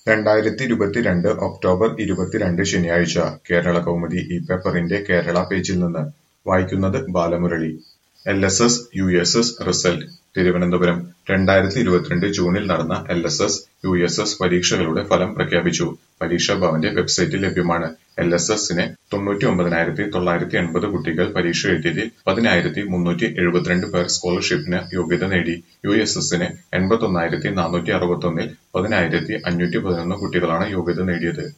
രണ്ടായിരത്തി ഇരുപത്തിരണ്ട് ഒക്ടോബർ ഇരുപത്തിരണ്ട് ശനിയാഴ്ച കേരളകൗമുദി ഈ പേപ്പറിന്റെ കേരള പേജിൽ നിന്ന് വായിക്കുന്നത് Balamurali L S S U S S result Thiruvananthapuram രണ്ടായിരത്തി ഇരുപത്തിരണ്ട് ജൂണിൽ നടന്ന L S S U S S പരീക്ഷകളുടെ ഫലം പ്രഖ്യാപിച്ചു പരീക്ഷാ ഭവന്റെ വെബ്സൈറ്റിൽ ലഭ്യമാണ് എൽ എസ് എസിന് തൊണ്ണൂറ്റി ഒമ്പതിനായിരത്തി തൊള്ളായിരത്തി എൺപത് കുട്ടികൾ പരീക്ഷ എഴുതിയതിൽ പതിനായിരത്തി മുന്നൂറ്റി എഴുപത്തിരണ്ട് പേർ സ്കോളർഷിപ്പിന് യോഗ്യത നേടി യു എസ് എസിന് എൺപത്തൊന്നായിരത്തി നാനൂറ്റി അറുപത്തൊന്നിൽ പതിനായിരത്തി അഞ്ഞൂറ്റി പതിനൊന്ന് കുട്ടികളാണ് യോഗ്യത നേടിയത്